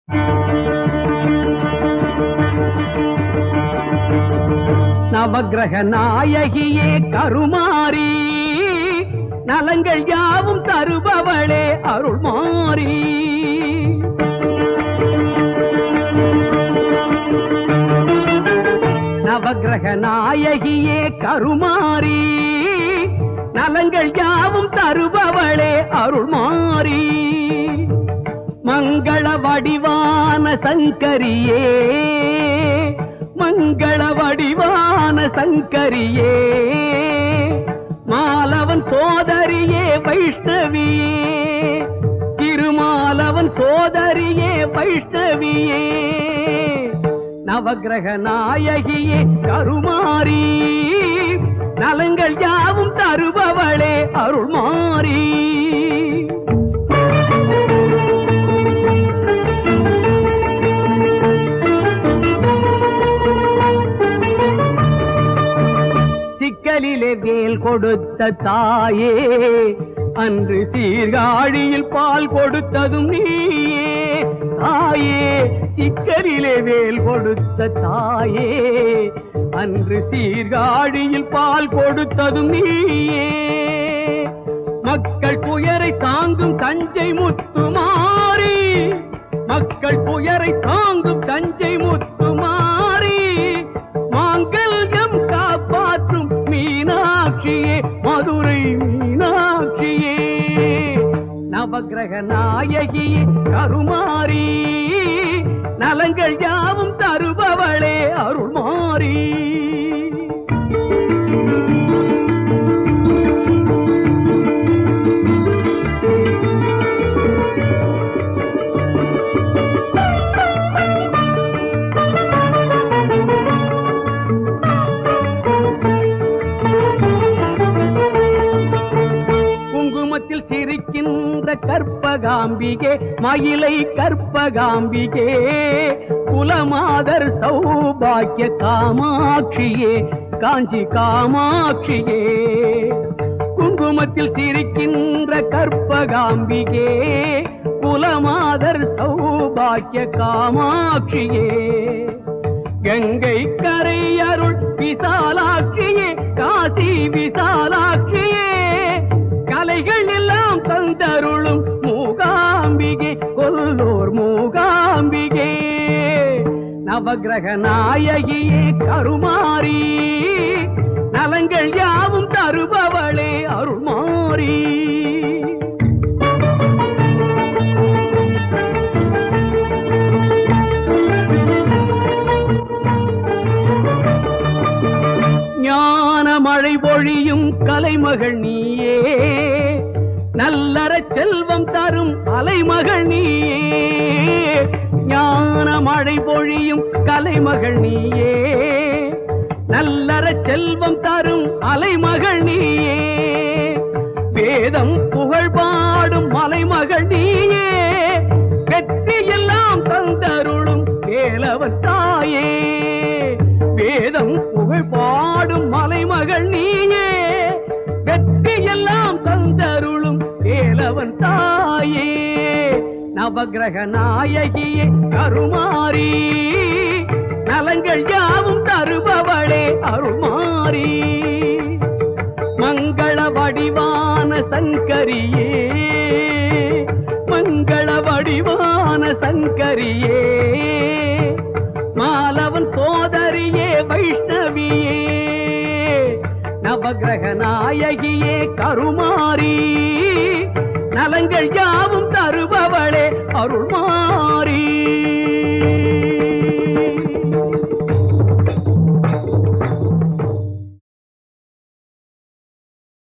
நவக்கிரக நாயகியே கருமாரி நலங்கள் யாவும் தருபவளே அருள்மாரி நவக்கிரக நாயகியே கருமாரி நலங்கள் யாவும் தருபவளே அருள்மாரி மங்கள வடிவான சங்கரியே மங்கள வடிவான சங்கரியே மாலவன் சோதரியே வைஷ்ணவியே திருமாலவன் சோதரியே வைஷ்ணவியே நவக்கிரக நாயகியே கருமாரி நலங்கள் யாவும் தருபவளே அருள்மாரி சிக்கலிலே வேல் கொடுத்த தாயே அன்று சீர்காழியில் பால் கொடுத்ததும் நீயே தாயே சிக்கலிலே வேல் கொடுத்த தாயே அன்று சீர்காழியில் பால் கொடுத்ததும் நீயே மக்கள் துயரை தாங்கும் தஞ்சை முத்துமாரி மக்கள் துயரை தாங்கும் தஞ்சை முத்துமாரி மாங்கல்யம் காப்பாற்றும் மீனாட்சியே மதுரை மீனாட்சியே நவக்கிரக நாயகியே கருமாரி நலங்கள் யாவும் தருபவளே அருள்மாரி குங்குமத்தில் சிரிக்கின்ற கற்பகாம்பிகே மயிலை கற்பகாம்பிகே குலமாதர் சௌபாக்கிய காமாட்சியே காஞ்சி காமாட்சியே குங்குமத்தில் சிரிக்கின்ற கற்பகாம்பிகே குலமாதர் சௌபாக்கிய காமாட்சியே கங்கை கரை அருள் விசாலாட்சியே காசி விசாலாட்சியே கலைகள் எல்லாம் தந்தருளும் மூகாம்பிகே கொல்லோர் மூகாம்பிகே நவக்கிரக நாயகியே கருமாரி நலங்கள் யாவும் தருபவளே அருள்மாரி ஞான மழை பொழியும் கலைமகள் நீயே நல்லற செல்வம் தரும் அலைமகள் நீயே ஞான மழை பொழியும் கலைமகள் நீயே நல்லற செல்வம் தரும் அலைமகள் நீயே வேதம் புகழ் பாடும் மலைமகள் நீயே வெற்றி எல்லாம் தந்தருளும் கேளவன் தாயே வேதம் புகழ் பாடும் மலைமகள் நீயே வெற்றி எல்லாம் தந்தருளும் கேளவன் தாயே நவக்கிரக நாயகியே கருமாரி நலங்கள் யாவும் தருபவளே அருள்மாரி மங்கள வடிவான சங்கரியே மங்கள வடிவான சங்கரியே மாலவன் சோதரியே வைஷ்ணவியே நவக்கிரக நாயகியே கருமாரி நலங்கள் யாவும் தருபவளே அருள்மாரி